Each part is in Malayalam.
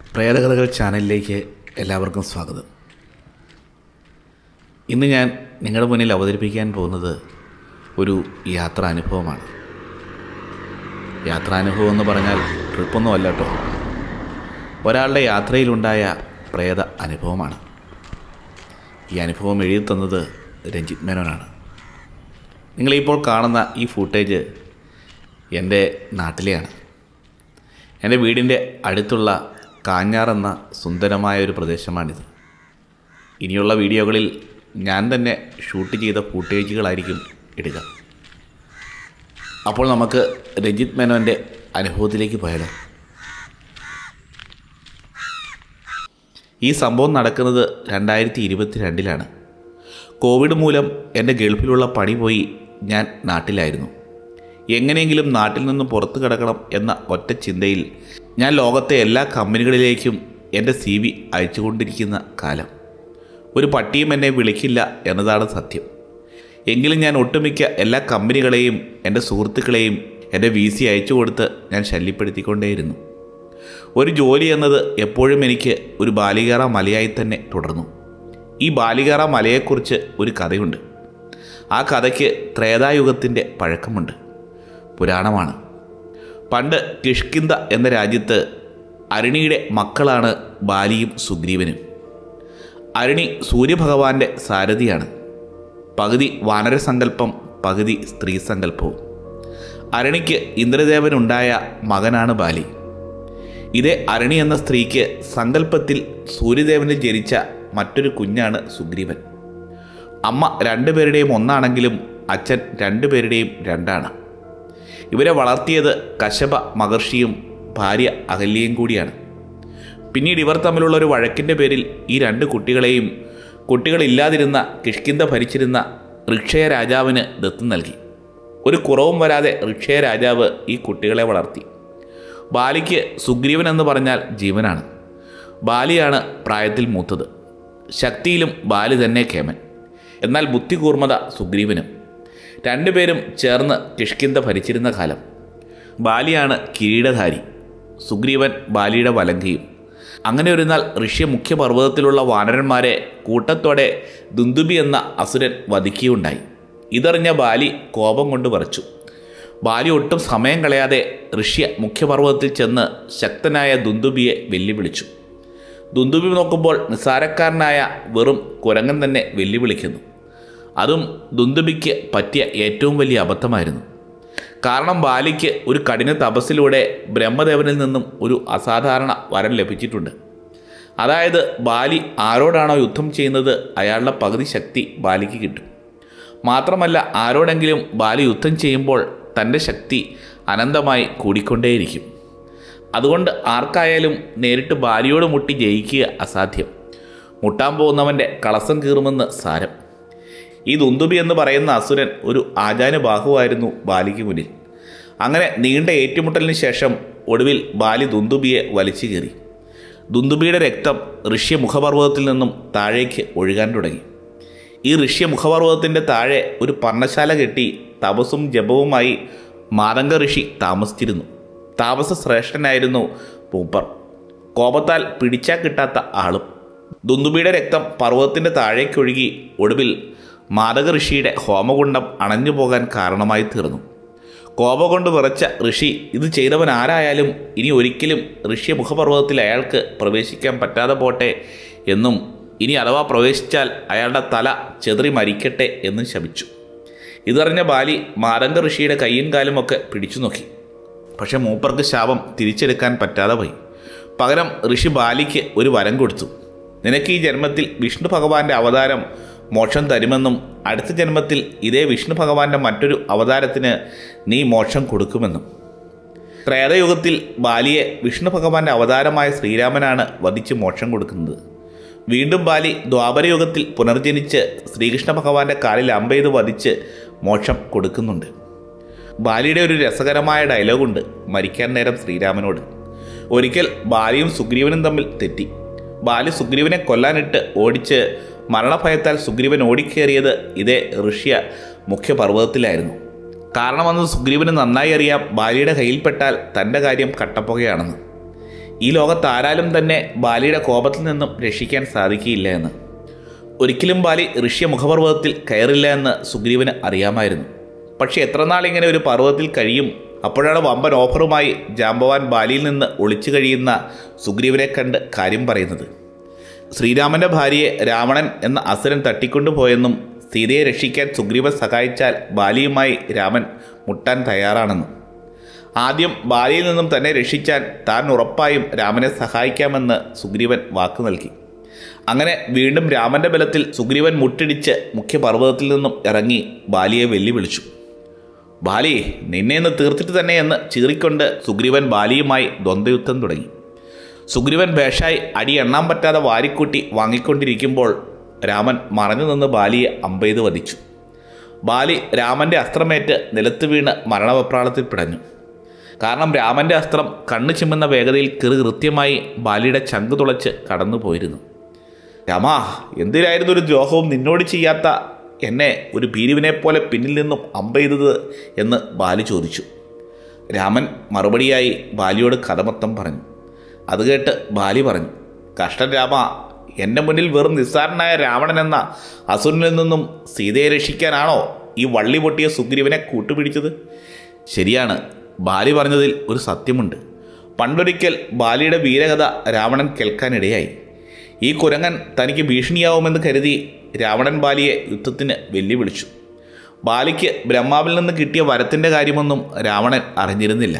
പ്രേതകഥകൾ ചാനലിലേക്ക് എല്ലാവർക്കും സ്വാഗതം ഇന്ന് ഞാൻ നിങ്ങളുടെ മുന്നിൽ അവതരിപ്പിക്കാൻ പോകുന്നത് ഒരു യാത്രാനുഭവമാണ് യാത്രാനുഭവം എന്ന് പറഞ്ഞാൽ ട്രിപ്പൊന്നും അല്ല കേട്ടോ ഒരാളുടെ യാത്രയിലുണ്ടായ പ്രേത അനുഭവമാണ് ഈ അനുഭവം എഴുതി തന്നത് രഞ്ജിത് മേനോനാണ് നിങ്ങളിപ്പോൾ കാണുന്ന ഈ ഫൂട്ടേജ് എൻ്റെ നാട്ടിലെയാണ് എൻ്റെ വീടിൻ്റെ അടുത്തുള്ള കാഞ്ഞാർ എന്ന സുന്ദരമായ ഒരു പ്രദേശമാണിത് ഇനിയുള്ള വീഡിയോകളിൽ ഞാൻ തന്നെ ഷൂട്ട് ചെയ്ത ഫൂട്ടേജുകളായിരിക്കും ഇടുക അപ്പോൾ നമുക്ക് രഞ്ജിത്ത് മേനോൻ്റെ അനുഭവത്തിലേക്ക് പോയാലോ ഈ സംഭവം നടക്കുന്നത് രണ്ടായിരത്തി ഇരുപത്തി രണ്ടിലാണ് കോവിഡ് മൂലം എൻ്റെ ഗൾഫിലുള്ള പണി പോയി ഞാൻ നാട്ടിലായിരുന്നു എങ്ങനെയെങ്കിലും നാട്ടിൽ നിന്ന് പുറത്തു കിടക്കണം എന്ന ഒറ്റ ചിന്തയിൽ ഞാൻ ലോകത്തെ എല്ലാ കമ്പനികളിലേക്കും എൻ്റെ സി വി അയച്ചുകൊണ്ടിരിക്കുന്ന കാലം ഒരു പട്ടിയും എന്നെ വിളിക്കില്ല എന്നതാണ് സത്യം എങ്കിലും ഞാൻ ഒട്ടുമിക്ക എല്ലാ കമ്പനികളെയും എൻ്റെ സുഹൃത്തുക്കളെയും എൻ്റെ വി സി അയച്ചു കൊടുത്ത് ഞാൻ ശല്യപ്പെടുത്തിക്കൊണ്ടേയിരുന്നു ഒരു ജോലി എന്നത് എപ്പോഴും എനിക്ക് ഒരു ബാലികാറ മലയായി തന്നെ തുടർന്നു ഈ ബാലികാറ മലയെക്കുറിച്ച് ഒരു കഥയുണ്ട് ആ കഥയ്ക്ക് ത്രേതായുഗത്തിൻ്റെ പഴക്കമുണ്ട് പുരാണമാണ് പണ്ട് കിഷ്കിന്ത എന്ന രാജ്യത്ത് അരുണിയുടെ മക്കളാണ് ബാലിയും സുഗ്രീവനും അരുണി സൂര്യഭഗവാന്റെ സാരഥിയാണ് പകുതി വാനരസങ്കല്പം പകുതി സ്ത്രീ സങ്കല്പവും അരണിക്ക് ഇന്ദ്രദേവനുണ്ടായ മകനാണ് ബാലി ഇതേ അരണി എന്ന സ്ത്രീക്ക് സങ്കല്പത്തിൽ സൂര്യദേവനിൽ ജനിച്ച മറ്റൊരു കുഞ്ഞാണ് സുഗ്രീവൻ അമ്മ രണ്ടുപേരുടെയും ഒന്നാണെങ്കിലും അച്ഛൻ രണ്ടുപേരുടെയും രണ്ടാണ് ഇവരെ വളർത്തിയത് കശപ മഹർഷിയും ഭാര്യ അഹല്യയും കൂടിയാണ് പിന്നീട് ഇവർ തമ്മിലുള്ള ഒരു വഴക്കിൻ്റെ പേരിൽ ഈ രണ്ട് കുട്ടികളെയും കുട്ടികളില്ലാതിരുന്ന കിഷ്കിന്ത ഭരിച്ചിരുന്ന ഋക്ഷയ രാജാവിന് ദത്തും നൽകി ഒരു കുറവും വരാതെ ഋക്ഷയ രാജാവ് ഈ കുട്ടികളെ വളർത്തി ബാലിക്ക് സുഗ്രീവൻ എന്ന് പറഞ്ഞാൽ ജീവനാണ് ബാലിയാണ് പ്രായത്തിൽ മൂത്തത് ശക്തിയിലും ബാലി തന്നെ കേമൻ എന്നാൽ ബുദ്ധികൂർമ്മത സുഗ്രീവനും രണ്ടുപേരും ചേർന്ന് കിഷ്കിന്ത ഭരിച്ചിരുന്ന കാലം ബാലിയാണ് കിരീടധാരി സുഗ്രീവൻ ബാലിയുടെ വലങ്കയും അങ്ങനെ ഒരു നാൾ ഋഷ്യ മുഖ്യ പർവ്വതത്തിലുള്ള വാനരന്മാരെ കൂട്ടത്തോടെ ദുന്ദുബി എന്ന അസുരൻ വധിക്കുകയുണ്ടായി ഇതറിഞ്ഞ ബാലി കോപം കൊണ്ട് വരച്ചു ബാലി ഒട്ടും സമയം കളയാതെ ഋഷ്യ മുഖ്യപർവ്വതത്തിൽ ചെന്ന് ശക്തനായ ദുന്ദുബിയെ വെല്ലുവിളിച്ചു ദുന്ദുബി നോക്കുമ്പോൾ നിസ്സാരക്കാരനായ വെറും കുരങ്ങൻ തന്നെ വെല്ലുവിളിക്കുന്നു അതും ദുന്ദുബിക്ക് പറ്റിയ ഏറ്റവും വലിയ അബദ്ധമായിരുന്നു കാരണം ബാലിക്ക് ഒരു കഠിന തപസ്സിലൂടെ ബ്രഹ്മദേവനിൽ നിന്നും ഒരു അസാധാരണ വരം ലഭിച്ചിട്ടുണ്ട് അതായത് ബാലി ആരോടാണോ യുദ്ധം ചെയ്യുന്നത് അയാളുടെ പകുതി ശക്തി ബാലിക്ക് കിട്ടും മാത്രമല്ല ആരോടെങ്കിലും ബാലി യുദ്ധം ചെയ്യുമ്പോൾ തൻ്റെ ശക്തി അനന്തമായി കൂടിക്കൊണ്ടേയിരിക്കും അതുകൊണ്ട് ആർക്കായാലും നേരിട്ട് ബാലിയോട് മുട്ടി ജയിക്കുക അസാധ്യം മുട്ടാൻ പോകുന്നവൻ്റെ കളസം കീറുമെന്ന് സാരം ഈ ദുന്ദുബി എന്ന് പറയുന്ന അസുരൻ ഒരു ആചാനുബാഹുവായിരുന്നു ബാലിക്ക് മുന്നിൽ അങ്ങനെ നീണ്ട ഏറ്റുമുട്ടലിന് ശേഷം ഒടുവിൽ ബാലി ദുന്ദുബിയെ വലിച്ചു കീറി ദുന്ദുബിയുടെ രക്തം ഋഷ്യ മുഖപർവ്വതത്തിൽ നിന്നും താഴേക്ക് ഒഴുകാൻ തുടങ്ങി ഈ ഋഷ്യ മുഖപർവ്വതത്തിൻ്റെ താഴെ ഒരു പർണശാല കെട്ടി തപസ്സും ജപവുമായി മാതംഗ ഋഷി താമസിച്ചിരുന്നു താമസ ശ്രേഷ്ഠനായിരുന്നു പൂപ്പർ കോപത്താൽ പിടിച്ചാൽ കിട്ടാത്ത ആളും ദുന്ദുബിയുടെ രക്തം പർവ്വതത്തിൻ്റെ താഴേക്കൊഴുകി ഒടുവിൽ മാതക ഋഷിയുടെ ഹോമകുണ്ഡം അണഞ്ഞു പോകാൻ കാരണമായി തീർന്നു കോപം കൊണ്ട് വിറച്ച ഋഷി ഇത് ചെയ്തവൻ ആരായാലും ഇനി ഒരിക്കലും ഋഷ്യ മുഖപർവ്വതത്തിൽ അയാൾക്ക് പ്രവേശിക്കാൻ പറ്റാതെ പോട്ടെ എന്നും ഇനി അഥവാ പ്രവേശിച്ചാൽ അയാളുടെ തല ചെതറി മരിക്കട്ടെ എന്നും ശപിച്ചു ഇതറിഞ്ഞ ബാലി മാതംഗ ഋഷിയുടെ കൈയും കാലും ഒക്കെ പിടിച്ചു നോക്കി പക്ഷെ മൂപ്പർക്ക് ശാപം തിരിച്ചെടുക്കാൻ പറ്റാതെ പോയി പകരം ഋഷി ബാലിക്ക് ഒരു വരം കൊടുത്തു നിനക്ക് ഈ ജന്മത്തിൽ വിഷ്ണു ഭഗവാന്റെ അവതാരം മോക്ഷം തരുമെന്നും അടുത്ത ജന്മത്തിൽ ഇതേ വിഷ്ണു ഭഗവാന്റെ മറ്റൊരു അവതാരത്തിന് നീ മോക്ഷം കൊടുക്കുമെന്നും ത്രേതയുഗത്തിൽ ബാലിയെ വിഷ്ണു ഭഗവാന്റെ അവതാരമായ ശ്രീരാമനാണ് വധിച്ച് മോക്ഷം കൊടുക്കുന്നത് വീണ്ടും ബാലി ദ്വാപരയുഗത്തിൽ പുനർജനിച്ച് ശ്രീകൃഷ്ണ ഭഗവാന്റെ കാലിൽ അമ്പെയ്ത് വധിച്ച് മോക്ഷം കൊടുക്കുന്നുണ്ട് ബാലിയുടെ ഒരു രസകരമായ ഡയലോഗുണ്ട് മരിക്കാൻ നേരം ശ്രീരാമനോട് ഒരിക്കൽ ബാലിയും സുഗ്രീവനും തമ്മിൽ തെറ്റി ബാലി സുഗ്രീവനെ കൊല്ലാനിട്ട് ഓടിച്ച് മരണഭയത്താൽ സുഗ്രീവൻ ഓടിക്കേറിയത് ഇതേ ഋഷ്യ മുഖ്യപർവ്വതത്തിലായിരുന്നു കാരണമെന്ന് സുഗ്രീവന് നന്നായി അറിയാം ബാലിയുടെ കയ്യിൽപ്പെട്ടാൽ തൻ്റെ കാര്യം കട്ടപ്പുകയാണെന്ന് ഈ ലോകത്ത് ആരാലും തന്നെ ബാലിയുടെ കോപത്തിൽ നിന്നും രക്ഷിക്കാൻ സാധിക്കില്ല എന്ന് ഒരിക്കലും ബാലി ഋഷ്യ മുഖപർവ്വതത്തിൽ കയറില്ല എന്ന് സുഗ്രീവന് അറിയാമായിരുന്നു പക്ഷെ എത്ര നാൾ ഇങ്ങനെ ഒരു പർവ്വതത്തിൽ കഴിയും അപ്പോഴാണ് വമ്പൻ ഓഫറുമായി ജാമ്പവാൻ ബാലിയിൽ നിന്ന് ഒളിച്ചു കഴിയുന്ന സുഗ്രീവനെ കണ്ട് കാര്യം പറയുന്നത് ശ്രീരാമന്റെ ഭാര്യയെ രാവണൻ എന്ന അസുരൻ തട്ടിക്കൊണ്ടുപോയെന്നും സീതയെ രക്ഷിക്കാൻ സുഗ്രീവൻ സഹായിച്ചാൽ ബാലിയുമായി രാമൻ മുട്ടാൻ തയ്യാറാണെന്നും ആദ്യം ബാലിയിൽ നിന്നും തന്നെ രക്ഷിച്ചാൽ താൻ ഉറപ്പായും രാമനെ സഹായിക്കാമെന്ന് സുഗ്രീവൻ വാക്കു നൽകി അങ്ങനെ വീണ്ടും രാമന്റെ ബലത്തിൽ സുഗ്രീവൻ മുട്ടിടിച്ച് മുഖ്യപർവ്വതത്തിൽ നിന്നും ഇറങ്ങി ബാലിയെ വെല്ലുവിളിച്ചു ബാലി നിന്നെ ഇന്ന് തീർത്തിട്ട് തന്നെ എന്ന് ചീറിക്കൊണ്ട് സുഗ്രീവൻ ബാലിയുമായി ദ്വന്ദ്വയുദ്ധം തുടങ്ങി സുഗ്രീവൻ ഭേഷായി അടി എണ്ണാൻ പറ്റാതെ വാരിക്കൂട്ടി വാങ്ങിക്കൊണ്ടിരിക്കുമ്പോൾ രാമൻ മറഞ്ഞു നിന്ന് ബാലിയെ അമ്പെയ്ത് വധിച്ചു ബാലി രാമന്റെ അസ്ത്രമേറ്റ് നിലത്ത് വീണ് മരണവെപ്രാളത്തിൽ പിടഞ്ഞു കാരണം രാമന്റെ അസ്ത്രം കണ്ണു ചിമ്മുന്ന വേഗതയിൽ കിറു കൃത്യമായി ബാലിയുടെ ചങ്ക് തുളച്ച് കടന്നു പോയിരുന്നു രാമാ എന്തിനായിരുന്നു ഒരു ദ്രോഹവും നിന്നോട് ചെയ്യാത്ത എന്നെ ഒരു ഭീരുവിനെ പോലെ പിന്നിൽ നിന്നും അമ്പെയ്തത് എന്ന് ബാലി ചോദിച്ചു രാമൻ മറുപടിയായി ബാലിയോട് കഥ മൊത്തം പറഞ്ഞു അത് കേട്ട് ബാലി പറഞ്ഞു കഷ്ടൻ രാമ എൻ്റെ മുന്നിൽ വെറും നിസ്സാരനായ രാവണൻ എന്ന അസുരനിൽ നിന്നും സീതയെ രക്ഷിക്കാനാണോ ഈ വള്ളി പൊട്ടിയ സുഗ്രീവനെ കൂട്ടുപിടിച്ചത് ശരിയാണ് ബാലി പറഞ്ഞതിൽ ഒരു സത്യമുണ്ട് പണ്ടൊരിക്കൽ ബാലിയുടെ വീരകഥ രാവണൻ കേൾക്കാനിടയായി ഈ കുരങ്ങൻ തനിക്ക് ഭീഷണിയാവുമെന്ന് കരുതി രാവണൻ ബാലിയെ യുദ്ധത്തിന് വെല്ലുവിളിച്ചു ബാലിക്ക് ബ്രഹ്മാവിൽ നിന്ന് കിട്ടിയ വരത്തിൻ്റെ കാര്യമൊന്നും രാവണൻ അറിഞ്ഞിരുന്നില്ല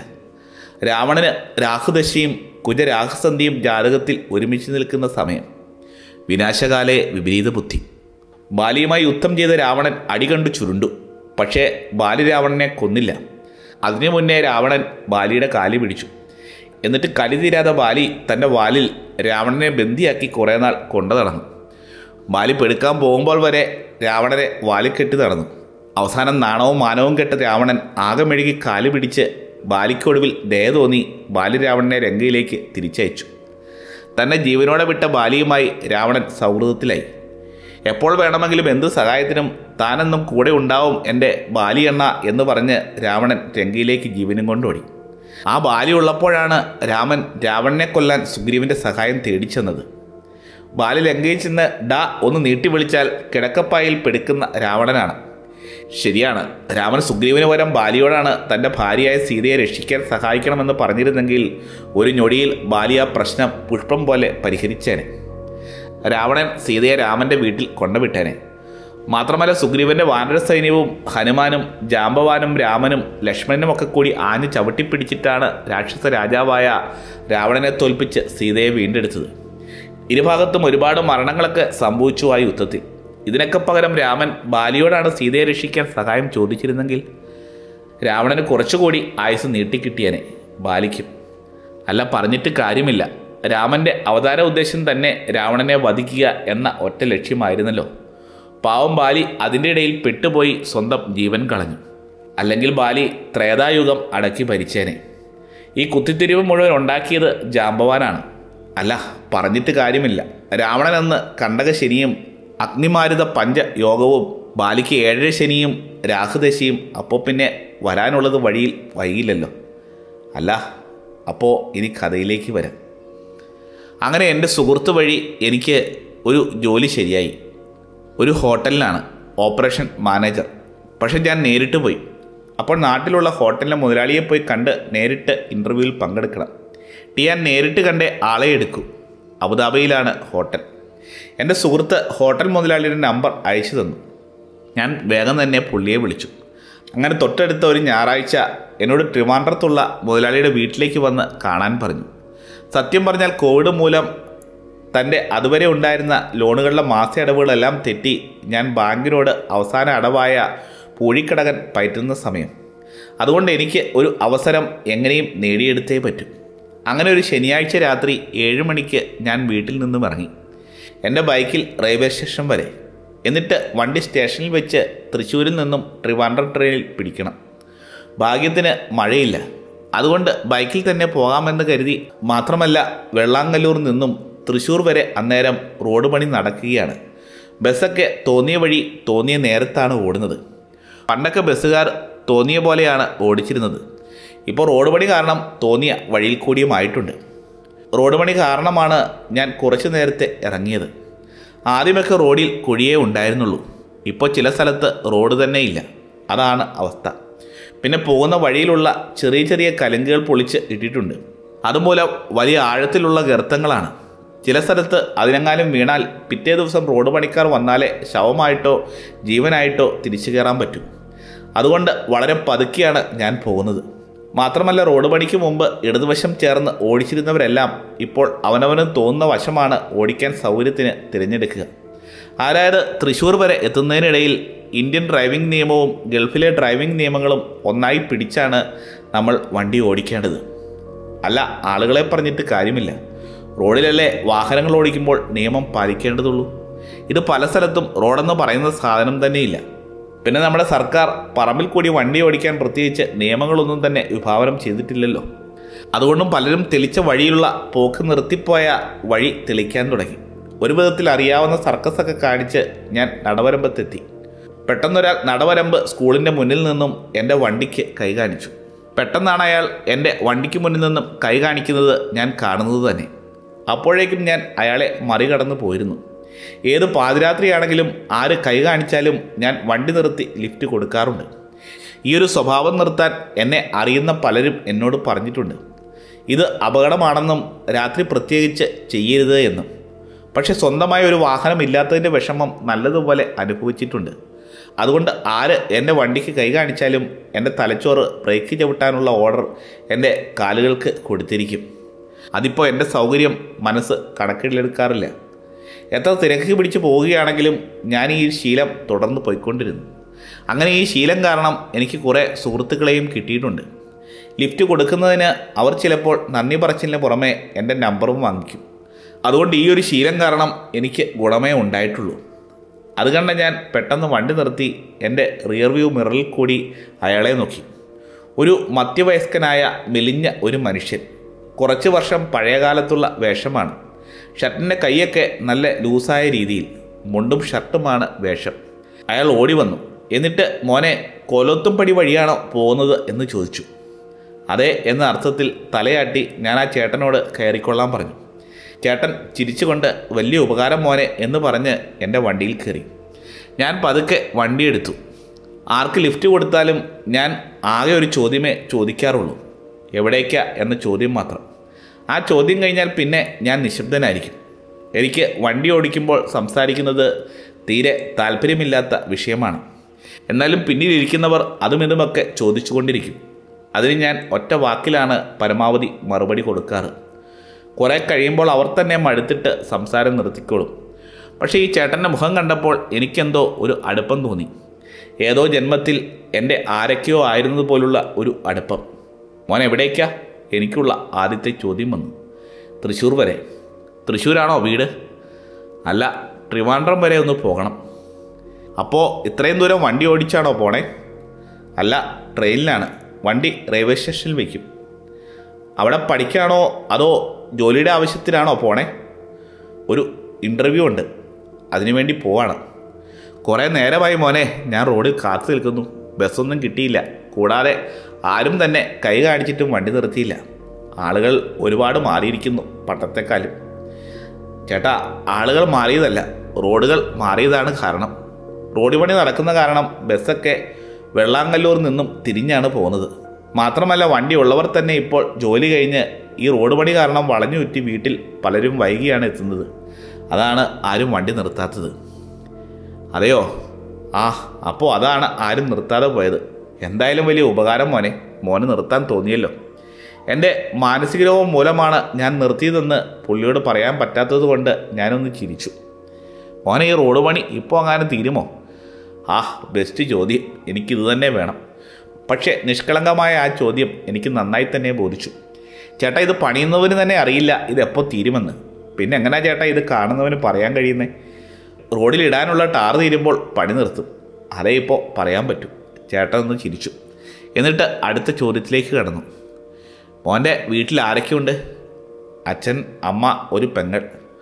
രാവണന് രാഹുദശയും കുജരാഹസന്ധിയും ജാതകത്തിൽ ഒരുമിച്ച് നിൽക്കുന്ന സമയം വിനാശകാലെ വിപരീത ബുദ്ധി ബാലിയുമായി യുദ്ധം ചെയ്ത രാവണൻ അടികണ്ടു ചുരുണ്ടു പക്ഷേ ബാലി രാവണനെ കൊന്നില്ല അതിനു മുന്നേ രാവണൻ ബാലിയുടെ കാലി പിടിച്ചു എന്നിട്ട് കലി തീരാതെ ബാലി തൻ്റെ വാലിൽ രാവണനെ ബന്ദിയാക്കി കുറേ നാൾ കൊണ്ടു നടന്നു ബാലി പെടുക്കാൻ പോകുമ്പോൾ വരെ രാവണനെ വാലിൽ കെട്ടി നടന്നു അവസാനം നാണവും മാനവും കെട്ട രാവണൻ ആകെ മെഴുകി കാലി പിടിച്ച് ബാലിക്കൊടുവിൽ ദയ തോന്നി ബാലി രാവണനെ രംഗയിലേക്ക് തിരിച്ചയച്ചു തന്നെ ജീവനോടെ വിട്ട ബാലിയുമായി രാവണൻ സൗഹൃദത്തിലായി എപ്പോൾ വേണമെങ്കിലും എന്ത് സഹായത്തിനും താനെന്നും കൂടെ ഉണ്ടാവും എൻ്റെ ബാലിയെണ്ണ എന്ന് പറഞ്ഞ് രാവണൻ രംഗയിലേക്ക് ജീവനും കൊണ്ടോടി ആ ബാലി ഉള്ളപ്പോഴാണ് രാമൻ രാവണനെ കൊല്ലാൻ സുഗ്രീവൻ്റെ സഹായം തേടിച്ചെന്നത് ബാലി ലങ്കയിൽ ചെന്ന് ഡാ ഒന്ന് നീട്ടി വിളിച്ചാൽ കിടക്കപ്പായിൽ പെടുക്കുന്ന രാവണനാണ് ശരിയാണ് രാമൻ സുഗ്രീവന് പകരം ബാലിയോടാണ് തൻ്റെ ഭാര്യയായ സീതയെ രക്ഷിക്കാൻ സഹായിക്കണമെന്ന് പറഞ്ഞിരുന്നെങ്കിൽ ഒരു ഞൊടിയിൽ ബാലി ആ പ്രശ്നം പുഷ്പം പോലെ പരിഹരിച്ചേനെ രാവണൻ സീതയെ രാമൻ്റെ വീട്ടിൽ കൊണ്ടുവിട്ടേനെ മാത്രമല്ല സുഗ്രീവന്റെ വാനര സൈന്യവും ഹനുമാനും ജാമ്പവാനും രാമനും ലക്ഷ്മണനും ഒക്കെ കൂടി ആഞ്ഞു ചവിട്ടിപ്പിടിച്ചിട്ടാണ് രാക്ഷസ രാജാവായ രാവണനെ തോൽപ്പിച്ച് സീതയെ വീണ്ടെടുത്തത് ഇരുഭാഗത്തും ഒരുപാട് മരണങ്ങളൊക്കെ സംഭവിച്ചു ആ യുദ്ധത്തിൽ ഇതിനൊക്കെ പകരം രാമൻ ബാലിയോടാണ് സീതയെ രക്ഷിക്കാൻ സഹായം ചോദിച്ചിരുന്നെങ്കിൽ രാവണന് കുറച്ചുകൂടി ആയുസ് നീട്ടിക്കിട്ടിയനെ ബാലിക്കും അല്ല പറഞ്ഞിട്ട് കാര്യമില്ല രാമന്റെ അവതാര ഉദ്ദേശം തന്നെ രാവണനെ വധിക്കുക എന്ന ഒറ്റ ലക്ഷ്യമായിരുന്നല്ലോ പാവം ബാലി അതിൻ്റെ ഇടയിൽ പെട്ടുപോയി സ്വന്തം ജീവൻ കളഞ്ഞു അല്ലെങ്കിൽ ബാലി ത്രേതായുഗം അടക്കി ഭരിച്ചേനെ ഈ കുത്തിത്തിരിവ് മുഴുവൻ ഉണ്ടാക്കിയത് ജാമ്പവാനാണ് അല്ല പറഞ്ഞിട്ട് കാര്യമില്ല രാവണൻ എന്ന് കണ്ടക ശനിയും അഗ്നിമാരുത പഞ്ച യോഗവും ബാലിക്ക് ഏഴര ശനിയും രാഹുദശയും അപ്പോൾ പിന്നെ വരാനുള്ളത് വഴിയിൽ വൈകില്ലല്ലോ അല്ല അപ്പോൾ ഇനി കഥയിലേക്ക് വരാം അങ്ങനെ എൻ്റെ സുഹൃത്ത് വഴി എനിക്ക് ഒരു ജോലി ശരിയായി ഒരു ഹോട്ടലിലാണ് ഓപ്പറേഷൻ മാനേജർ പക്ഷെ ഞാൻ നേരിട്ട് പോയി അപ്പോൾ നാട്ടിലുള്ള ഹോട്ടലിലെ മുതലാളിയെ പോയി കണ്ട് നേരിട്ട് ഇൻ്റർവ്യൂവിൽ പങ്കെടുക്കണം ടി ഞാൻ നേരിട്ട് കണ്ടേ ആളെ എടുക്കൂ അബുദാബിയിലാണ് ഹോട്ടൽ എൻ്റെ സുഹൃത്ത് ഹോട്ടൽ മുതലാളിയുടെ നമ്പർ അയച്ചു തന്നു ഞാൻ വേഗം തന്നെ പുള്ളിയെ വിളിച്ചു അങ്ങനെ തൊട്ടടുത്ത ഒരു ഞായറാഴ്ച എന്നോട് ട്രിവാൻഡ്രത്തുള്ള മുതലാളിയുടെ വീട്ടിലേക്ക് വന്ന് കാണാൻ പറഞ്ഞു സത്യം പറഞ്ഞാൽ കോവിഡ് മൂലം തൻ്റെ അതുവരെ ഉണ്ടായിരുന്ന ലോണുകളുടെ മാസ അടവുകളെല്ലാം തെറ്റി ഞാൻ ബാങ്കിനോട് അവസാന അടവായ പൂഴിക്കടകൻ പയറ്റുന്ന സമയം അതുകൊണ്ട് എനിക്ക് ഒരു അവസരം എങ്ങനെയും നേടിയെടുത്തേ പറ്റൂ അങ്ങനെ ഒരു ശനിയാഴ്ച രാത്രി ഏഴ് മണിക്ക് ഞാൻ വീട്ടിൽ നിന്നും ഇറങ്ങി എൻ്റെ ബൈക്കിൽ റെയിൽവേ സ്റ്റേഷൻ വരെ എന്നിട്ട് വണ്ടി സ്റ്റേഷനിൽ വെച്ച് തൃശ്ശൂരിൽ നിന്നും ട്രിവാൻഡ്രം ട്രെയിനിൽ പിടിക്കണം ഭാഗ്യത്തിന് മഴയില്ല അതുകൊണ്ട് ബൈക്കിൽ തന്നെ പോകാമെന്ന് കരുതി മാത്രമല്ല വെള്ളാങ്കല്ലൂർ നിന്നും തൃശ്ശൂർ വരെ അന്നേരം റോഡ് പണി നടക്കുകയാണ് ബസ്സൊക്കെ തോന്നിയ വഴി തോന്നിയ നേരത്താണ് ഓടുന്നത് പണ്ടൊക്കെ ബസ്സുകാർ തോന്നിയ പോലെയാണ് ഓടിച്ചിരുന്നത് ഇപ്പോൾ റോഡ് പണി കാരണം തോന്നിയ വഴിയിൽ കൂടിയുമായിട്ടുണ്ട് റോഡ് പണി കാരണമാണ് ഞാൻ കുറച്ചു നേരത്തെ ഇറങ്ങിയത് ആദ്യമൊക്കെ റോഡിൽ കുഴിയേ ഉണ്ടായിരുന്നുള്ളൂ ഇപ്പോൾ ചില സ്ഥലത്ത് റോഡ് തന്നെ ഇല്ല അതാണ് അവസ്ഥ പിന്നെ പോകുന്ന വഴിയിലുള്ള ചെറിയ ചെറിയ കലുങ്കുകൾ പൊളിച്ച് ഇട്ടിട്ടുണ്ട് അതുമൂലം വലിയ ആഴത്തിലുള്ള ഗർത്തങ്ങളാണ് ചില സ്ഥലത്ത് അതിനെങ്ങാനും വീണാൽ പിറ്റേ ദിവസം റോഡ് പണിക്കാർ വന്നാലേ ശവമായിട്ടോ ജീവനായിട്ടോ തിരിച്ചു കയറാൻ പറ്റൂ അതുകൊണ്ട് വളരെ പതുക്കെയാണ് ഞാൻ പോകുന്നത് മാത്രമല്ല റോഡ് പണിക്ക് മുമ്പ് ഇടതുവശം ചേർന്ന് ഓടിച്ചിരുന്നവരെല്ലാം ഇപ്പോൾ അവനവന് തോന്നുന്ന വശമാണ് ഓടിക്കാൻ സൗകര്യത്തിന് തിരഞ്ഞെടുക്കുക അതായത് തൃശ്ശൂർ വരെ എത്തുന്നതിനിടയിൽ ഇന്ത്യൻ ഡ്രൈവിംഗ് നിയമവും ഗൾഫിലെ ഡ്രൈവിംഗ് നിയമങ്ങളും ഒന്നായി പിടിച്ചാണ് നമ്മൾ വണ്ടി ഓടിക്കേണ്ടത് അല്ല ആളുകളെ പറഞ്ഞിട്ട് കാര്യമില്ല റോഡിലല്ലേ വാഹനങ്ങൾ ഓടിക്കുമ്പോൾ നിയമം പാലിക്കേണ്ടതുള്ളൂ ഇത് പല സ്ഥലത്തും റോഡെന്ന് പറയുന്ന സാധനം തന്നെയില്ല പിന്നെ നമ്മുടെ സർക്കാർ പറമ്പിൽ കൂടി വണ്ടി ഓടിക്കാൻ പ്രത്യേകിച്ച് നിയമങ്ങളൊന്നും തന്നെ വിഭാവനം ചെയ്തിട്ടില്ലല്ലോ അതുകൊണ്ടും പലരും തെളിച്ച വഴിയിലുള്ള പോക്ക് നിർത്തിപ്പോയ വഴി തെളിക്കാൻ തുടങ്ങി ഒരു വിധത്തിൽ അറിയാവുന്ന സർക്കസൊക്കെ കാണിച്ച് ഞാൻ നടവരമ്പത്തെത്തി പെട്ടെന്നൊരാൾ നടവരമ്പ് സ്കൂളിൻ്റെ മുന്നിൽ നിന്നും എൻ്റെ വണ്ടിക്ക് കൈ കാണിച്ചു പെട്ടെന്നാണ് അയാൾ എൻ്റെ വണ്ടിക്ക് മുന്നിൽ നിന്നും കൈ കാണിക്കുന്നത് ഞാൻ കാണുന്നത് തന്നെ അപ്പോഴേക്കും ഞാൻ അയാളെ മറികടന്ന് പോയിരുന്നു ഏത് പാതിരാത്രിയാണെങ്കിലും ആര് കൈ കാണിച്ചാലും ഞാൻ വണ്ടി നിർത്തി ലിഫ്റ്റ് കൊടുക്കാറുണ്ട് ഈ ഒരു സ്വഭാവം നിർത്താൻ എന്നെ അറിയുന്ന പലരും എന്നോട് പറഞ്ഞിട്ടുണ്ട് ഇത് അപകടമാണെന്നും രാത്രി പ്രത്യേകിച്ച് ചെയ്യരുത് എന്നും പക്ഷെ സ്വന്തമായ ഒരു വാഹനം ഇല്ലാത്തതിൻ്റെ വിഷമം നല്ലതുപോലെ അനുഭവിച്ചിട്ടുണ്ട് അതുകൊണ്ട് ആര് എൻ്റെ വണ്ടിക്ക് കൈ കാണിച്ചാലും എൻ്റെ തലച്ചോറ് ബ്രേക്ക് ചവിട്ടാനുള്ള ഓർഡർ എൻ്റെ കാലുകൾക്ക് കൊടുത്തിരിക്കും അതിപ്പോൾ എൻ്റെ സൗകര്യം മനസ്സ് കണക്കിലെടുക്കാറില്ല എത്ര തിരക്ക് പിടിച്ച് പോവുകയാണെങ്കിലും ഞാൻ ഈ ശീലം തുടർന്ന് പോയിക്കൊണ്ടിരുന്നു അങ്ങനെ ഈ ശീലം കാരണം എനിക്ക് കുറേ സുഹൃത്തുക്കളെയും കിട്ടിയിട്ടുണ്ട് ലിഫ്റ്റ് കൊടുക്കുന്നതിന് അവർ ചിലപ്പോൾ നന്ദി പറച്ചിലിന് പുറമെ എൻ്റെ നമ്പറും വാങ്ങിക്കും അതുകൊണ്ട് ഈ ഒരു ശീലം കാരണം എനിക്ക് ഗുണമേ ഉണ്ടായിട്ടുള്ളൂ അത് കണ്ട ഞാൻ പെട്ടെന്ന് വണ്ടി നിർത്തി എൻ്റെ റിയർ വ്യൂ മിററിൽ കൂടി അയാളെ നോക്കി ഒരു മധ്യവയസ്കനായ മെലിഞ്ഞ ഒരു മനുഷ്യൻ കുറച്ച് വർഷം പഴയകാലത്തുള്ള വേഷമാണ് ഷർട്ടിൻ്റെ കൈയൊക്കെ നല്ല ലൂസായ രീതിയിൽ മുണ്ടും ഷർട്ടുമാണ് വേഷം അയാൾ ഓടി വന്നു എന്നിട്ട് മോനെ കൊലോത്തുംപടി വഴിയാണോ പോകുന്നത് എന്ന് ചോദിച്ചു അതെ എന്ന അർത്ഥത്തിൽ തലയാട്ടി ഞാൻ ആ ചേട്ടനോട് കയറിക്കൊള്ളാൻ പറഞ്ഞു ചേട്ടൻ ചിരിച്ചുകൊണ്ട് വലിയ ഉപകാരം മോനെ എന്ന് പറഞ്ഞ് എൻ്റെ വണ്ടിയിൽ കയറി ഞാൻ പതുക്കെ വണ്ടിയെടുത്തു ആർക്ക് ലിഫ്റ്റ് കൊടുത്താലും ഞാൻ ആകെ ഒരു ചോദ്യമേ ചോദിക്കാറുള്ളൂ എവിടേക്കാ എന്ന ചോദ്യം മാത്രം ആ ചോദ്യം കഴിഞ്ഞാൽ പിന്നെ ഞാൻ നിശബ്ദനായിരിക്കും എനിക്ക് വണ്ടി ഓടിക്കുമ്പോൾ സംസാരിക്കുന്നത് തീരെ താല്പര്യമില്ലാത്ത വിഷയമാണ് എന്നാലും പിന്നിലിരിക്കുന്നവർ അതും ഇതുമൊക്കെ ചോദിച്ചുകൊണ്ടിരിക്കും അതിന് ഞാൻ ഒറ്റ വാക്കിലാണ് പരമാവധി മറുപടി കൊടുക്കാറ് കുറേ കഴിയുമ്പോൾ അവർ തന്നെ മടുത്തിട്ട് സംസാരം നിർത്തിക്കോളും പക്ഷേ ഈ ചേട്ടൻ്റെ മുഖം കണ്ടപ്പോൾ എനിക്കെന്തോ ഒരു അടുപ്പം തോന്നി ഏതോ ജന്മത്തിൽ എൻ്റെ ആരൊക്കെയോ ആയിരുന്നത് പോലുള്ള ഒരു അടുപ്പം മോൻ എവിടേക്കാ എനിക്കുള്ള ആദ്യത്തെ ചോദ്യം വന്നു തൃശ്ശൂർ വരെ തൃശ്ശൂരാണോ വീട് അല്ല ട്രിവാൻഡ്രം വരെ ഒന്ന് പോകണം അപ്പോൾ ഇത്രയും ദൂരം വണ്ടി ഓടിച്ചാണോ പോണേ അല്ല ട്രെയിനിലാണ് വണ്ടി റെയിൽവേ സ്റ്റേഷനിൽ വയ്ക്കും അവിടെ പഠിക്കാണോ അതോ ജോലിയുടെ ആവശ്യത്തിനാണോ പോണേ ഒരു ഇൻ്റർവ്യൂ ഉണ്ട് അതിനുവേണ്ടി പോവാണ് കുറേ നേരമായി മോനെ ഞാൻ റോഡിൽ കാത്തു നിൽക്കുന്നു ബസ്സൊന്നും കിട്ടിയില്ല കൂടാതെ ആരും തന്നെ കൈ കാണിച്ചിട്ടും വണ്ടി നിർത്തിയില്ല ആളുകൾ ഒരുപാട് മാറിയിരിക്കുന്നു പട്ടത്തെക്കാളും ചേട്ടാ ആളുകൾ മാറിയതല്ല റോഡുകൾ മാറിയതാണ് കാരണം റോഡ് പണി നടക്കുന്ന കാരണം ബസ്സൊക്കെ വെള്ളാങ്കല്ലൂർ നിന്നും തിരിഞ്ഞാണ് പോകുന്നത് മാത്രമല്ല വണ്ടി ഉള്ളവർ തന്നെ ഇപ്പോൾ ജോലി കഴിഞ്ഞ് ഈ റോഡ് പണി കാരണം വളഞ്ഞു ചുറ്റി വീട്ടിൽ പലരും വൈകിയാണ് എത്തുന്നത് അതാണ് ആരും വണ്ടി നിർത്താത്തത് അതെയോ ആ അപ്പോൾ അതാണ് ആരും നിർത്താതെ പോയത് എന്തായാലും വലിയ ഉപകാരം മോനെ മോന് നിർത്താൻ തോന്നിയല്ലോ എൻ്റെ മാനസിക രോഗം മൂലമാണ് ഞാൻ നിർത്തിയതെന്ന് പുള്ളിയോട് പറയാൻ പറ്റാത്തത് കൊണ്ട് ഞാനൊന്ന് ചിരിച്ചു മോനെ ഈ റോഡ് പണി ഇപ്പോൾ അങ്ങനെ തീരുമോ ആ ബെസ്റ്റ് ചോദ്യം എനിക്കിത് തന്നെ വേണം പക്ഷേ നിഷ്കളങ്കമായ ആ ചോദ്യം എനിക്ക് നന്നായി തന്നെ ബോധിച്ചു ചേട്ടാ ഇത് പണിയുന്നവന് തന്നെ അറിയില്ല ഇത് എപ്പോൾ തീരുമെന്ന് പിന്നെ എങ്ങനെയാ ചേട്ടാ ഇത് കാണുന്നവന് പറയാൻ കഴിയുന്നേ റോഡിൽ ഇടാനുള്ള ടാർ തീരുമ്പോൾ പണി നിർത്തും അതേ ഇപ്പോൾ പറയാൻ പറ്റൂ ചേട്ടൻ ഒന്ന് ചിരിച്ചു എന്നിട്ട് അടുത്ത ചോദ്യത്തിലേക്ക് കടന്നു മോൻ്റെ വീട്ടിൽ ആരൊക്കെയുണ്ട് അച്ഛൻ അമ്മ ഒരു പെങ്ങൾ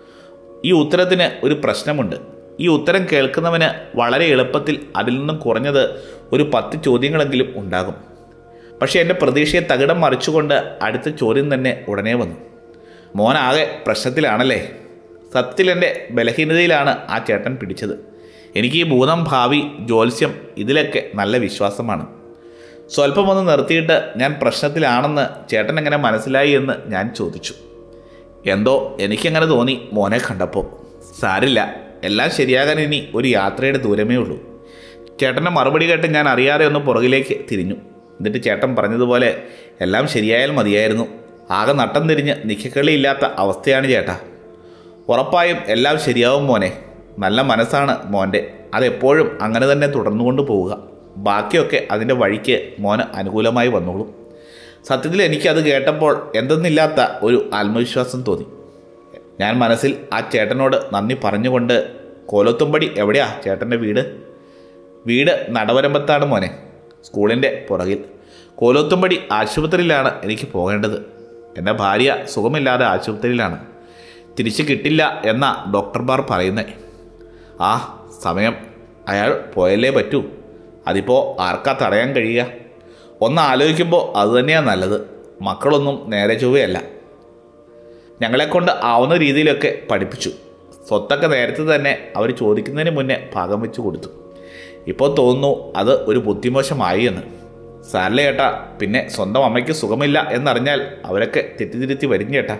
ഈ ഉത്തരത്തിന് ഒരു പ്രശ്നമുണ്ട് ഈ ഉത്തരം കേൾക്കുന്നവന് വളരെ എളുപ്പത്തിൽ അതിൽ നിന്നും കുറഞ്ഞത് ഒരു പത്ത് ചോദ്യങ്ങളെങ്കിലും ഉണ്ടാകും പക്ഷേ എൻ്റെ പ്രതീക്ഷയെ തകിടം മറിച്ചുകൊണ്ട് അടുത്ത ചോദ്യം തന്നെ ഉടനെ വന്നു മോനാകെ പ്രശ്നത്തിലാണല്ലേ സത്യത്തിൽ എൻ്റെ ബലഹീനതയിലാണ് ആ ചേട്ടൻ പിടിച്ചത് എനിക്ക് ഈ ഭൂതം ഭാവി ജ്യോത്സ്യം ഇതിലൊക്കെ നല്ല വിശ്വാസമാണ് സ്വല്പം ഒന്ന് നിർത്തിയിട്ട് ഞാൻ പ്രശ്നത്തിലാണെന്ന് ചേട്ടൻ എങ്ങനെ മനസ്സിലായി എന്ന് ഞാൻ ചോദിച്ചു എന്തോ എനിക്കങ്ങനെ തോന്നി മോനെ കണ്ടപ്പോൾ സാരില്ല എല്ലാം ശരിയാകാൻ ഇനി ഒരു യാത്രയുടെ ദൂരമേ ഉള്ളൂ ചേട്ടൻ്റെ മറുപടി കേട്ട് ഞാൻ അറിയാതെ ഒന്ന് പുറകിലേക്ക് തിരിഞ്ഞു എന്നിട്ട് ചേട്ടൻ പറഞ്ഞതുപോലെ എല്ലാം ശരിയായാൽ മതിയായിരുന്നു ആകെ നട്ടം തിരിഞ്ഞ് നിക്കക്കളിയില്ലാത്ത അവസ്ഥയാണ് ചേട്ടാ ഉറപ്പായും എല്ലാം ശരിയാവും മോനെ നല്ല മനസ്സാണ് മോൻ്റെ അതെപ്പോഴും അങ്ങനെ തന്നെ തുടർന്നുകൊണ്ട് പോവുക ബാക്കിയൊക്കെ അതിൻ്റെ വഴിക്ക് മോന് അനുകൂലമായി വന്നോളും സത്യത്തിൽ എനിക്കത് കേട്ടപ്പോൾ എന്തെന്നില്ലാത്ത ഒരു ആത്മവിശ്വാസം തോന്നി ഞാൻ മനസ്സിൽ ആ ചേട്ടനോട് നന്ദി പറഞ്ഞുകൊണ്ട് കോലത്തുംപടി എവിടെയാ ചേട്ടൻ്റെ വീട് വീട് നടവരമ്പത്താണ് മോനെ സ്കൂളിൻ്റെ പുറകിൽ കോലോത്തുംപടി ആശുപത്രിയിലാണ് എനിക്ക് പോകേണ്ടത് എൻ്റെ ഭാര്യ സുഖമില്ലാതെ ആശുപത്രിയിലാണ് തിരിച്ചു കിട്ടില്ല എന്നാ ഡോക്ടർമാർ പറയുന്നേ ആ സമയം അയാൾ പോയല്ലേ പറ്റൂ അതിപ്പോൾ ആർക്കാ തടയാൻ കഴിയുക ഒന്ന് ആലോചിക്കുമ്പോൾ അതുതന്നെയാണ് നല്ലത് മക്കളൊന്നും നേരെ ചൊവ്വയല്ല ഞങ്ങളെക്കൊണ്ട് ആവുന്ന രീതിയിലൊക്കെ പഠിപ്പിച്ചു സ്വത്തൊക്കെ നേരത്തെ തന്നെ അവർ ചോദിക്കുന്നതിന് മുന്നേ ഭാഗം വെച്ച് കൊടുത്തു ഇപ്പോൾ തോന്നുന്നു അത് ഒരു ബുദ്ധിമോശമായി എന്ന് സാരല്ല ചേട്ടാ പിന്നെ സ്വന്തം അമ്മയ്ക്ക് സുഖമില്ല എന്നറിഞ്ഞാൽ അവരൊക്കെ തെറ്റിതിരുത്തി വരും ചേട്ടാ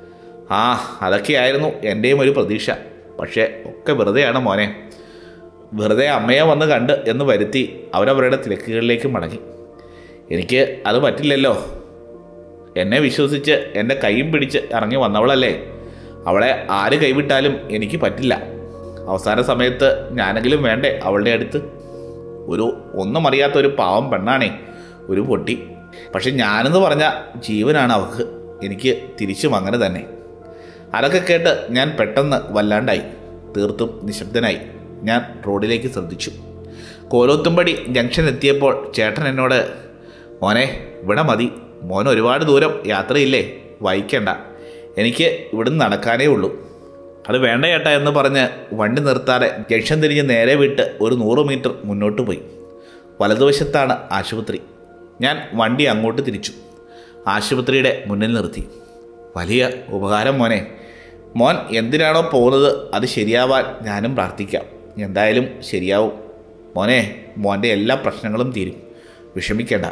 ആ അതൊക്കെയായിരുന്നു എൻ്റെയും ഒരു പ്രതീക്ഷ പക്ഷേ ഒക്കെ വെറുതെയാണ് മോനെ വെറുതെ അമ്മയെ വന്ന് കണ്ട് എന്ന് വരുത്തി അവരവരുടെ തിരക്കുകളിലേക്ക് മടങ്ങി എനിക്ക് അത് പറ്റില്ലല്ലോ എന്നെ വിശ്വസിച്ച് എൻ്റെ കൈയും പിടിച്ച് ഇറങ്ങി വന്നവളല്ലേ അവളെ ആര് കൈവിട്ടാലും എനിക്ക് പറ്റില്ല അവസാന സമയത്ത് ഞാനെങ്കിലും വേണ്ടേ അവളുടെ അടുത്ത് ഒരു ഒന്നും അറിയാത്ത ഒരു പാവം പെണ്ണാണേ ഒരു പൊട്ടി പക്ഷെ ഞാനെന്ന് പറഞ്ഞ ജീവനാണ് അവൾക്ക് എനിക്ക് തിരിച്ചും അങ്ങനെ തന്നെ അതൊക്കെ കേട്ട് ഞാൻ പെട്ടെന്ന് വല്ലാണ്ടായി തീർത്തും നിശബ്ദനായി ഞാൻ റോഡിലേക്ക് ശ്രദ്ധിച്ചു കോലോത്തുംപടി ജംഗ്ഷൻ എത്തിയപ്പോൾ ചേട്ടൻ എന്നോട് മോനെ ഇവിടെ മതി മോൻ ഒരുപാട് ദൂരം യാത്രയില്ലേ വൈക്കണ്ട എനിക്ക് ഇവിടുന്ന് നടക്കാനേ ഉള്ളൂ അത് വേണ്ട ചേട്ടാ എന്ന് പറഞ്ഞ് വണ്ടി നിർത്താതെ ജംഗ്ഷൻ തിരിഞ്ഞ് നേരെ വിട്ട് ഒരു നൂറ് മീറ്റർ മുന്നോട്ട് പോയി വലതുവശത്താണ് ആശുപത്രി ഞാൻ വണ്ടി അങ്ങോട്ട് തിരിച്ചു ആശുപത്രിയുടെ മുന്നിൽ നിർത്തി വലിയ ഉപകാരം മോനെ മോൻ എന്തിനാണോ പോകുന്നത് അത് ശരിയാവാൻ ഞാനും പ്രാർത്ഥിക്കാം എന്തായാലും ശരിയാവും മോനെ മോൻ്റെ എല്ലാ പ്രശ്നങ്ങളും തീരും വിഷമിക്കേണ്ട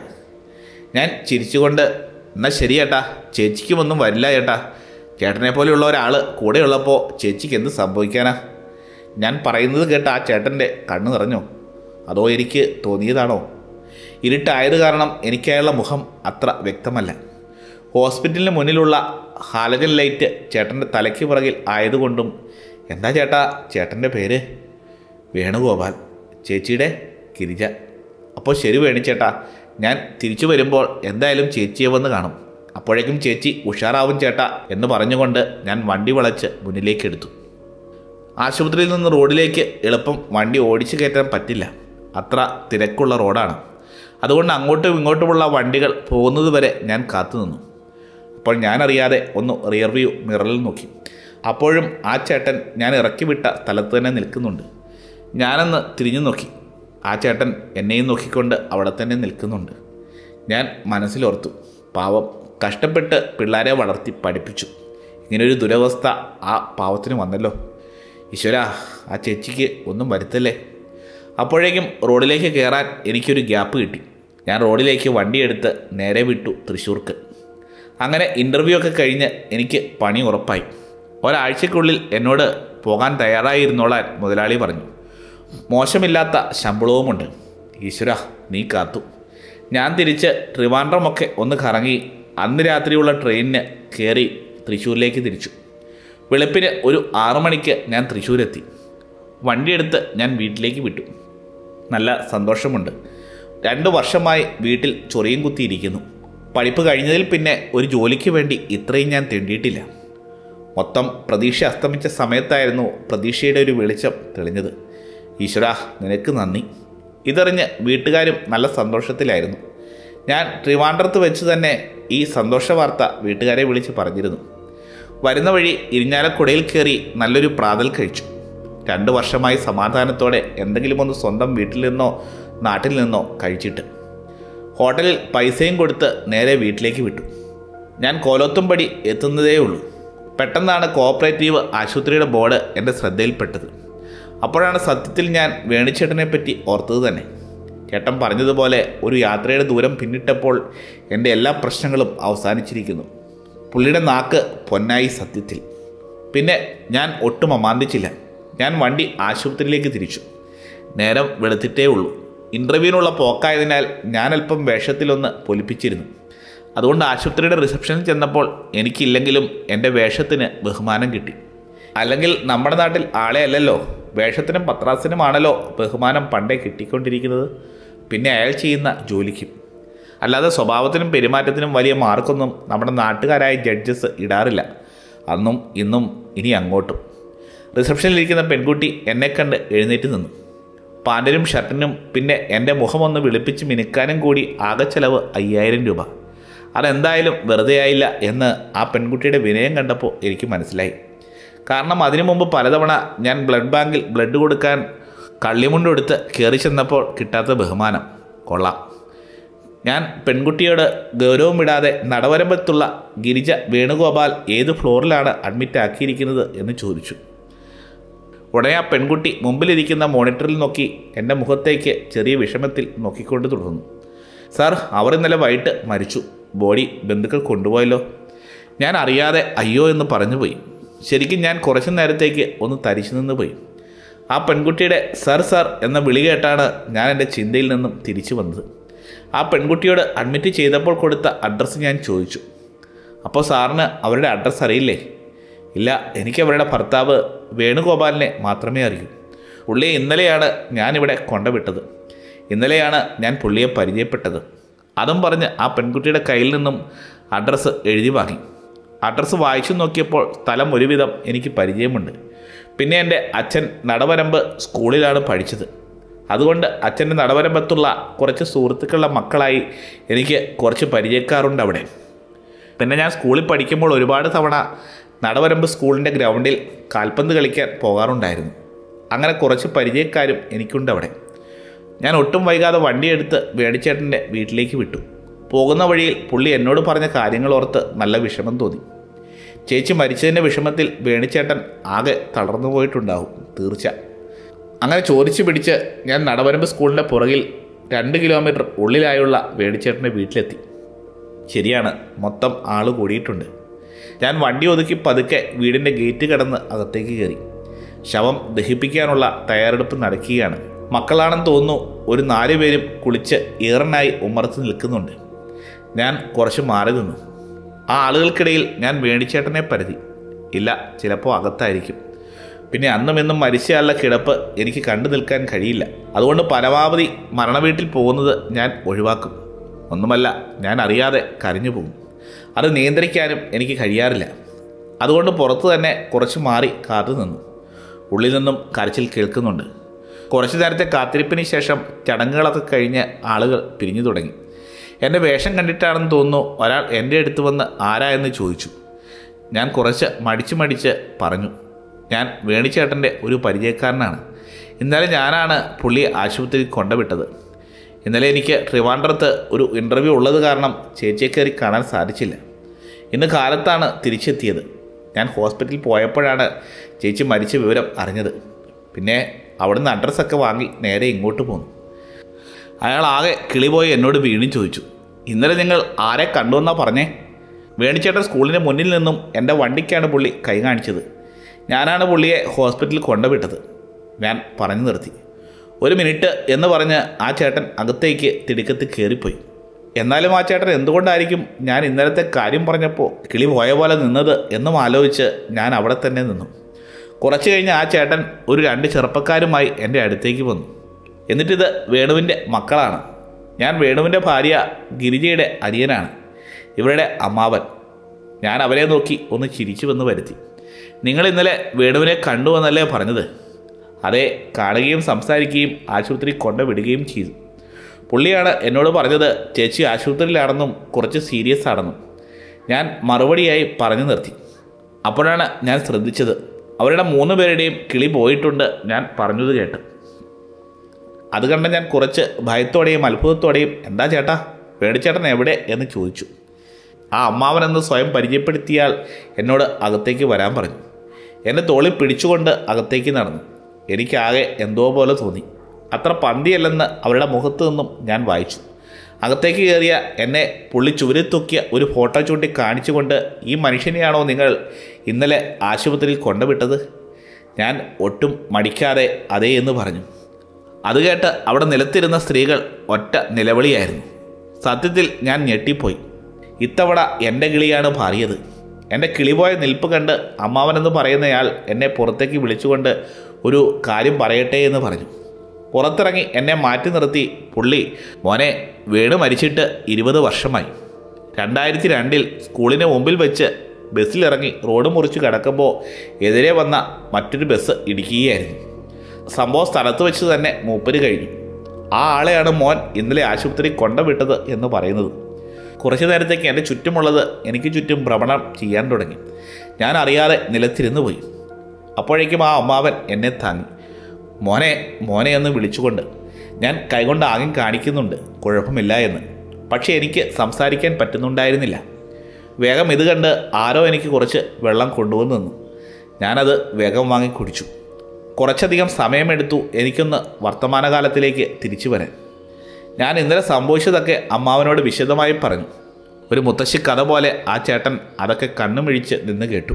ഞാൻ ചിരിച്ചുകൊണ്ട് എന്നാൽ ശരി ചേട്ടാ ചേച്ചിക്കുമൊന്നും വരില്ല ചേട്ടാ ചേട്ടനെ പോലെയുള്ള ഒരാൾ കൂടെയുള്ളപ്പോൾ ചേച്ചിക്ക് എന്ത് സംഭവിക്കാനാ ഞാൻ പറയുന്നത് കേട്ട് ആ ചേട്ടൻ്റെ കണ്ണു നിറഞ്ഞോ അതോ എനിക്ക് തോന്നിയതാണോ ഇരുട്ടായത് കാരണം എനിക്കയാളുടെ മുഖം അത്ര വ്യക്തമല്ല ഹോസ്പിറ്റലിന് മുന്നിലുള്ള ഹാലജൻ ലൈറ്റ് ചേട്ടൻ്റെ തലയ്ക്ക് പുറകിൽ ആയതുകൊണ്ടും എന്താ ചേട്ടാ ചേട്ടൻ്റെ പേര് വേണുഗോപാൽ ചേച്ചിയുടെ ഗിരിജ അപ്പോൾ ശരി വേണിച്ചേട്ടാ ഞാൻ തിരിച്ചു വരുമ്പോൾ എന്തായാലും ചേച്ചിയെ വന്ന് കാണും അപ്പോഴേക്കും ചേച്ചി ഉഷാറാവും ചേട്ടാ എന്ന് പറഞ്ഞുകൊണ്ട് ഞാൻ വണ്ടി വളച്ച് മുന്നിലേക്ക് എടുത്തു ആശുപത്രിയിൽ നിന്ന് റോഡിലേക്ക് എളുപ്പം വണ്ടി ഓടിച്ചു കയറ്റാൻ പറ്റില്ല അത്ര തിരക്കുള്ള റോഡാണ് അതുകൊണ്ട് അങ്ങോട്ടും ഇങ്ങോട്ടുമുള്ള വണ്ടികൾ പോകുന്നത് വരെ ഞാൻ കാത്തു നിന്നു അപ്പോൾ ഞാനറിയാതെ ഒന്ന് റിയർ വ്യൂ മിററിൽ നോക്കി അപ്പോഴും ആ ചേട്ടൻ ഞാൻ ഇറക്കി വിട്ട സ്ഥലത്ത് തന്നെ നിൽക്കുന്നുണ്ട് ഞാനന്ന് തിരിഞ്ഞു നോക്കി ആ ചേട്ടൻ എന്നെയും നോക്കിക്കൊണ്ട് അവിടെ തന്നെ നിൽക്കുന്നുണ്ട് ഞാൻ മനസ്സിലോർത്തു പാവം കഷ്ടപ്പെട്ട് പിള്ളേരെ വളർത്തി പഠിപ്പിച്ചു ഇങ്ങനൊരു ദുരവസ്ഥ ആ പാവത്തിന് വന്നല്ലോ ഈശ്വര ആ ചേച്ചിക്ക് ഒന്നും വരുത്തല്ലേ അപ്പോഴേക്കും റോഡിലേക്ക് കയറാൻ എനിക്കൊരു ഗ്യാപ്പ് കിട്ടി ഞാൻ റോഡിലേക്ക് വണ്ടിയെടുത്ത് നേരെ വിട്ടു തൃശ്ശൂർക്ക് അങ്ങനെ ഇൻ്റർവ്യൂ ഒക്കെ കഴിഞ്ഞ് എനിക്ക് പണി ഉറപ്പായി ഒരാഴ്ചക്കുള്ളിൽ എന്നോട് പോകാൻ തയ്യാറായിരുന്നോളാൻ മുതലാളി പറഞ്ഞു മോശമില്ലാത്ത ശമ്പളവുമുണ്ട് ഈശ്വര നീ കാത്തു ഞാൻ തിരിച്ച് ട്രിവാൻഡ്രമൊക്കെ ഒന്ന് കറങ്ങി അന്ന് രാത്രിയുള്ള ട്രെയിനിന് കയറി തൃശ്ശൂരിലേക്ക് തിരിച്ചു വെളുപ്പിന് ഒരു ആറു മണിക്ക് ഞാൻ തൃശ്ശൂരെത്തി വണ്ടിയെടുത്ത് ഞാൻ വീട്ടിലേക്ക് വിട്ടു നല്ല സന്തോഷമുണ്ട് രണ്ട് വർഷമായി വീട്ടിൽ ചൊറിയും കുത്തിയിരിക്കുന്നു പഠിപ്പ് കഴിഞ്ഞതിൽ പിന്നെ ഒരു ജോലിക്ക് വേണ്ടി ഇത്രയും ഞാൻ തെണ്ടിയിട്ടില്ല മൊത്തം പ്രതീക്ഷ അസ്തമിച്ച സമയത്തായിരുന്നു പ്രതീക്ഷയുടെ ഒരു വെളിച്ചം തെളിഞ്ഞത് ഈശ്വര നിനക്ക് നന്ദി ഇതറിഞ്ഞ് വീട്ടുകാരും നല്ല സന്തോഷത്തിലായിരുന്നു ഞാൻ ട്രിവാൻഡ്രത്ത് വെച്ച് തന്നെ ഈ സന്തോഷ വാർത്ത വീട്ടുകാരെ വിളിച്ച് പറഞ്ഞിരുന്നു വരുന്ന വഴി ഇരിഞ്ഞാലക്കുടയിൽ കയറി നല്ലൊരു പ്രാതൽ കഴിച്ചു രണ്ട് വർഷമായി സമാധാനത്തോടെ എന്തെങ്കിലും ഒന്ന് സ്വന്തം വീട്ടിൽ നിന്നോ നാട്ടിൽ നിന്നോ കഴിച്ചിട്ട് ഹോട്ടലിൽ പൈസയും കൊടുത്ത് നേരെ വീട്ടിലേക്ക് വിട്ടു ഞാൻ കോലോത്തുംപടി എത്തുന്നതേ ഉള്ളൂ പെട്ടെന്നാണ് കോഓപ്പറേറ്റീവ് ആശുപത്രിയുടെ ബോർഡ് എൻ്റെ ശ്രദ്ധയിൽപ്പെട്ടത് അപ്പോഴാണ് സത്യത്തിൽ ഞാൻ വേണിച്ചേട്ടനെ പറ്റി ഓർത്തത് തന്നെ ചേട്ടൻ പറഞ്ഞതുപോലെ ഒരു യാത്രയുടെ ദൂരം പിന്നിട്ടപ്പോൾ എൻ്റെ എല്ലാ പ്രശ്നങ്ങളും അവസാനിച്ചിരിക്കുന്നു പുള്ളിയുടെ നാക്ക് പൊന്നായി സത്യത്തിൽ പിന്നെ ഞാൻ ഒട്ടും അമാന്തിച്ചില്ല ഞാൻ വണ്ടി ആശുപത്രിയിലേക്ക് തിരിച്ചു നേരം വെളുത്തിട്ടേ ഉള്ളൂ ഇൻ്റർവ്യൂവിനുള്ള പോക്കായതിനാൽ ഞാൻ അല്പം വേഷത്തിലൊന്ന് പൊലിപ്പിച്ചിരുന്നു അതുകൊണ്ട് ആശുപത്രിയുടെ റിസപ്ഷനിൽ ചെന്നപ്പോൾ എനിക്കില്ലെങ്കിലും എൻ്റെ വേഷത്തിന് ബഹുമാനം കിട്ടി അല്ലെങ്കിൽ നമ്മുടെ നാട്ടിൽ ആളെ അല്ലല്ലോ വേഷത്തിനും പത്രാസിനുമാണല്ലോ ബഹുമാനം പണ്ടേ കിട്ടിക്കൊണ്ടിരിക്കുന്നത് പിന്നെ അയാൾ ചെയ്യുന്ന ജോലിക്കും അല്ലാതെ സ്വഭാവത്തിനും പെരുമാറ്റത്തിനും വലിയ മാർക്കൊന്നും നമ്മുടെ നാട്ടുകാരായ ജഡ്ജസ് ഇടാറില്ല അന്നും ഇന്നും ഇനി അങ്ങോട്ടും റിസപ്ഷനിലിരിക്കുന്ന പെൺകുട്ടി എന്നെ കണ്ട് എഴുന്നേറ്റ് നിന്നു പാൻറ്റിനും ഷർട്ടിനും പിന്നെ എൻ്റെ മുഖമൊന്ന് വിളിപ്പിച്ച് മിനുക്കാനും കൂടി ആകെ ചെലവ് അയ്യായിരം രൂപ അതെന്തായാലും വെറുതെ ആയില്ല എന്ന് ആ പെൺകുട്ടിയുടെ വിനയം കണ്ടപ്പോൾ എനിക്ക് മനസ്സിലായി കാരണം അതിനു മുമ്പ് പലതവണ ഞാൻ ബ്ലഡ് ബാങ്കിൽ ബ്ലഡ് കൊടുക്കാൻ കള്ളിമുണ്ടെടുത്ത് കയറി ചെന്നപ്പോൾ കിട്ടാത്ത ബഹുമാനം കൊള്ളാം ഞാൻ പെൺകുട്ടിയോട് ഗൗരവം വിടാതെ നടവരമ്പത്തുള്ള ഗിരിജ വേണുഗോപാൽ ഏത് ഫ്ലോറിലാണ് അഡ്മിറ്റ് ആക്കിയിരിക്കുന്നത് എന്ന് ചോദിച്ചു ഉടനെ ആ പെൺകുട്ടി മുമ്പിലിരിക്കുന്ന മോണിറ്ററിൽ നോക്കി എൻ്റെ മുഖത്തേക്ക് ചെറിയ വിഷമത്തിൽ നോക്കിക്കൊണ്ട് തുടർന്നു സാർ അവർ ഇന്നലെ വൈകിട്ട് മരിച്ചു ബോഡി ബന്ധുക്കൾ കൊണ്ടുപോയല്ലോ ഞാൻ അറിയാതെ അയ്യോ എന്ന് പറഞ്ഞുപോയി ശരിക്കും ഞാൻ കുറച്ചു നേരത്തേക്ക് ഒന്ന് തരിച്ചു നിന്ന് പോയി ആ പെൺകുട്ടിയുടെ സർ സർ എന്ന വിളി കേട്ടാണ് ഞാൻ എൻ്റെ ചിന്തയിൽ നിന്നും തിരിച്ചു വന്നത് ആ പെൺകുട്ടിയോട് അഡ്മിറ്റ് ചെയ്തപ്പോൾ കൊടുത്ത അഡ്രസ്സ് ഞാൻ ചോദിച്ചു അപ്പോൾ സാറിന് അവരുടെ അഡ്രസ്സ് അറിയില്ലേ ഇല്ല എനിക്ക് അവരുടെ ഭർത്താവ് വേണുഗോപാലിനെ മാത്രമേ അറിയൂ പുള്ളിയെ ഇന്നലെയാണ് ഞാനിവിടെ കൊണ്ടുവിട്ടത് ഇന്നലെയാണ് ഞാൻ പുള്ളിയെ പരിചയപ്പെട്ടത് അതും പറഞ്ഞ് ആ പെൺകുട്ടിയുടെ കയ്യിൽ നിന്നും അഡ്രസ്സ് എഴുതി വാങ്ങി അഡ്രസ്സ് വായിച്ചു നോക്കിയപ്പോൾ സ്ഥലം ഒരുവിധം എനിക്ക് പരിചയമുണ്ട് പിന്നെ എൻ്റെ അച്ഛൻ നടവരമ്പ് സ്കൂളിലാണ് പഠിച്ചത് അതുകൊണ്ട് അച്ഛൻ്റെ നടവരമ്പത്തുള്ള കുറച്ച് സുഹൃത്തുക്കളുടെ മക്കളായി എനിക്ക് കുറച്ച് പരിചയക്കാറുണ്ട് അവിടെ പിന്നെ ഞാൻ സ്കൂളിൽ പഠിക്കുമ്പോൾ ഒരുപാട് തവണ നടവരമ്പ് സ്കൂളിൻ്റെ ഗ്രൗണ്ടിൽ കാൽപന്ത് കളിക്കാൻ പോകാറുണ്ടായിരുന്നു അങ്ങനെ കുറച്ച് പരിചയക്കാരും എനിക്കുണ്ട് അവിടെ ഞാൻ ഒട്ടും വൈകാതെ വണ്ടിയെടുത്ത് വേണിച്ചേട്ടൻ്റെ വീട്ടിലേക്ക് വിട്ടു പോകുന്ന വഴിയിൽ പുള്ളി എന്നോട് പറഞ്ഞ കാര്യങ്ങളോർത്ത് നല്ല വിഷമം തോന്നി ചേച്ചി മരിച്ചതിൻ്റെ വിഷമത്തിൽ വേണിച്ചേട്ടൻ ആകെ തളർന്നു പോയിട്ടുണ്ടാവും തീർച്ച അങ്ങനെ ചോദിച്ചു പിടിച്ച് ഞാൻ നടവരമ്പ് സ്കൂളിൻ്റെ പുറകിൽ രണ്ട് കിലോമീറ്റർ ഉള്ളിലായുള്ള വേണിച്ചേട്ടൻ്റെ വീട്ടിലെത്തി ശരിയാണ് മൊത്തം ആൾ കൂടിയിട്ടുണ്ട് ഞാൻ വണ്ടി ഒതുക്കി പതുക്കെ വീടിൻ്റെ ഗേറ്റ് കടന്ന് അകത്തേക്ക് കയറി ശവം ദഹിപ്പിക്കാനുള്ള തയ്യാറെടുപ്പ് നടക്കുകയാണ് മക്കളാണെന്ന് തോന്നുന്നു ഒരു നാല് പേരും കുളിച്ച് ഈറനായി ഉമ്മറത്ത് നിൽക്കുന്നുണ്ട് ഞാൻ കുറച്ച് മാറി നിന്നു ആ ആളുകൾക്കിടയിൽ ഞാൻ വേണിച്ചേട്ടനെ പരതി ഇല്ല ചിലപ്പോൾ അകത്തായിരിക്കും പിന്നെ അന്നും ഇന്നും മരിച്ചയാളുടെ കിടപ്പ് എനിക്ക് കണ്ടു നിൽക്കാൻ കഴിയില്ല അതുകൊണ്ട് പരമാവധി മരണവീട്ടിൽ പോകുന്നത് ഞാൻ ഒഴിവാക്കും ഒന്നുമല്ല ഞാൻ അറിയാതെ കരഞ്ഞു പോകും അത് നിയന്ത്രിക്കാനും എനിക്ക് കഴിയാറില്ല അതുകൊണ്ട് പുറത്തു തന്നെ കുറച്ച് മാറി കാത്തു നിന്നു ഉള്ളിൽ നിന്നും കരച്ചിൽ കേൾക്കുന്നുണ്ട് കുറച്ചു നേരത്തെ കാത്തിരിപ്പിന് ശേഷം ചടങ്ങുകളൊക്കെ കഴിഞ്ഞ് ആളുകൾ പിരിഞ്ഞു തുടങ്ങി എൻ്റെ വേഷം കണ്ടിട്ടാണെന്ന് തോന്നുന്നു ഒരാൾ എൻ്റെ അടുത്ത് വന്ന് ആരാ എന്ന് ചോദിച്ചു ഞാൻ കുറച്ച് മടിച്ച് മടിച്ച് പറഞ്ഞു ഞാൻ വേണിച്ചേട്ടൻ്റെ ഒരു പരിചയക്കാരനാണ് ഇന്നലെ ഞാനാണ് പുള്ളിയെ ആശുപത്രിയിൽ കൊണ്ടുവിട്ടത് ഇന്നലെ എനിക്ക് ട്രിവാൻഡ്രത്ത് ഒരു ഇൻ്റർവ്യൂ ഉള്ളത് കാരണം ചേച്ചിയെ കയറി കാണാൻ സാധിച്ചില്ല ഇന്ന് കാലത്താണ് തിരിച്ചെത്തിയത് ഞാൻ ഹോസ്പിറ്റലിൽ പോയപ്പോഴാണ് ചേച്ചി മരിച്ച വിവരം അറിഞ്ഞത് പിന്നെ അവിടുന്ന് അഡ്രസ്സൊക്കെ വാങ്ങി നേരെ ഇങ്ങോട്ട് പോന്നു അയാൾ ആകെ കിളിപോയി എന്നോട് വീണ്ടും ചോദിച്ചു ഇന്നലെ നിങ്ങൾ ആരെ കണ്ടുവെന്നാ പറഞ്ഞേ വേണിച്ചേട്ടൻ സ്കൂളിന് മുന്നിൽ നിന്നും എൻ്റെ വണ്ടിക്കാണ് പുള്ളി കൈ കാണിച്ചത് ഞാനാണ് പുള്ളിയെ ഹോസ്പിറ്റലിൽ കൊണ്ടുവിട്ടത് ഞാൻ പറഞ്ഞു നിർത്തി ഒരു മിനിറ്റ് എന്ന് പറഞ്ഞ് ആ ചേട്ടൻ അകത്തേക്ക് തിടുക്കത്തിൽ കയറിപ്പോയി എന്നാലും ആ ചേട്ടൻ എന്തുകൊണ്ടായിരിക്കും ഞാൻ ഇന്നലത്തെ കാര്യം പറഞ്ഞപ്പോൾ കിളി പോയ പോലെ നിന്നത് എന്നും ആലോചിച്ച് ഞാൻ അവിടെ തന്നെ നിന്നു കുറച്ച് കഴിഞ്ഞ് ആ ചേട്ടൻ ഒരു രണ്ട് ചെറുപ്പക്കാരുമായി എൻ്റെ അടുത്തേക്ക് വന്നു എന്നിട്ടിത് വേണുവിൻ്റെ മക്കളാണ് ഞാൻ വേണുവിൻ്റെ ഭാര്യ ഗിരിജയുടെ അനിയനാണ് ഇവരുടെ അമ്മാവൻ ഞാൻ അവരെ നോക്കി ഒന്ന് ചിരിച്ചു വന്ന് വരുത്തി നിങ്ങൾ ഇന്നലെ വേണുവിനെ കണ്ടുവെന്നല്ലേ പറഞ്ഞത് അതെ കാണുകയും സംസാരിക്കുകയും ആശുപത്രി കൊണ്ടുവിടുകയും ചെയ്തു പുള്ളിയാണ് എന്നോട് പറഞ്ഞത് ചേച്ചി ആശുപത്രിയിലാണെന്നും കുറച്ച് സീരിയസ് ആണെന്നും ഞാൻ മറുപടിയായി പറഞ്ഞു നിർത്തി അപ്പോഴാണ് ഞാൻ ശ്രദ്ധിച്ചത് അവരുടെ മൂന്ന് പേരുടെയും കിളി പോയിട്ടുണ്ട് ഞാൻ പറഞ്ഞത് കേട്ട് അത് കണ്ട് ഞാൻ കുറച്ച് ഭയത്തോടെയും അത്ഭുതത്തോടെയും എന്താ ചേട്ടാ വേണിച്ചേട്ടൻ എവിടെ എന്ന് ചോദിച്ചു ആ അമ്മാവനെന്ന് സ്വയം പരിചയപ്പെടുത്തിയാൽ എന്നോട് അകത്തേക്ക് വരാൻ പറഞ്ഞു എന്നെ തോളിൽ പിടിച്ചുകൊണ്ട് അകത്തേക്ക് നടന്നു എനിക്കാകെ എന്തോ പോലെ തോന്നി അത്ര പന്തിയല്ലെന്ന് അവരുടെ മുഖത്തു നിന്നും ഞാൻ വായിച്ചു അകത്തേക്ക് കയറിയ എന്നെ പുള്ളി ചുവരിൽ തൂക്കിയ ഒരു ഫോട്ടോ ചൂണ്ടി കാണിച്ചുകൊണ്ട് ഈ മനുഷ്യനെയാണോ നിങ്ങൾ ഇന്നലെ ആശുപത്രിയിൽ കൊണ്ടുവിട്ടത് ഞാൻ ഒട്ടും മടിക്കാതെ അതേ എന്ന് പറഞ്ഞു അത് കേട്ട് അവിടെ നിലത്തിരുന്ന സ്ത്രീകൾ ഒറ്റ നിലവിളിയായിരുന്നു സത്യത്തിൽ ഞാൻ ഞെട്ടിപ്പോയി ഇത്തവണ എൻ്റെ കിളിയാണ് പാറിയത് എൻ്റെ കിളിപോയ നിൽപ്പ് കണ്ട് അമ്മാവനെന്ന് പറയുന്നയാൾ എന്നെ പുറത്തേക്ക് വിളിച്ചുകൊണ്ട് ഒരു കാര്യം പറയട്ടെ എന്ന് പറഞ്ഞു പുറത്തിറങ്ങി എന്നെ മാറ്റി നിർത്തി പുള്ളി മോനെ വീണ് മരിച്ചിട്ട് ഇരുപത് വർഷമായി രണ്ടായിരത്തി രണ്ടിൽ സ്കൂളിന് മുമ്പിൽ വെച്ച് ബസ്സിലിറങ്ങി റോഡ് മുറിച്ച് കിടക്കുമ്പോൾ എതിരെ വന്ന മറ്റൊരു ബസ് ഇടിക്കുകയായിരുന്നു സംഭവം സ്ഥലത്ത് വെച്ച് തന്നെ മൂപ്പര് കഴിഞ്ഞു ആ ആളെയാണ് മോൻ ഇന്നലെ ആശുപത്രി കൊണ്ടുവിട്ടത് എന്ന് പറയുന്നത് കുറച്ചു നേരത്തേക്ക് എൻ്റെ ചുറ്റുമുള്ളത് എനിക്ക് ചുറ്റും ഭ്രമണം ചെയ്യാൻ തുടങ്ങി ഞാൻ അറിയാതെ നിലത്തിരുന്നു പോയി അപ്പോഴേക്കും ആ അമ്മാവൻ എന്നെ താങ്ങി മോനെ മോനെ എന്ന് വിളിച്ചുകൊണ്ട് ഞാൻ കൈകൊണ്ട് ആംഗ്യം കാണിക്കുന്നുണ്ട് കുഴപ്പമില്ല എന്ന് പക്ഷേ എനിക്ക് സംസാരിക്കാൻ പറ്റുന്നുണ്ടായിരുന്നില്ല വേഗം ഇത് കണ്ട് ആരോ എനിക്ക് കുറച്ച് വെള്ളം കൊണ്ടുവന്ന് തന്നു ഞാനത് വേഗം വാങ്ങി കുടിച്ചു കുറച്ചധികം സമയമെടുത്തു എനിക്കൊന്ന് വർത്തമാനകാലത്തിലേക്ക് തിരിച്ചു വരാൻ ഞാൻ ഇന്നലെ സംഭവിച്ചതൊക്കെ അമ്മാവനോട് വിശദമായി പറഞ്ഞു ഒരു മുത്തശ്ശി കഥ പോലെ ആ ചേട്ടൻ അതൊക്കെ കണ്ണുമിഴിച്ച് നിന്ന് കേട്ടു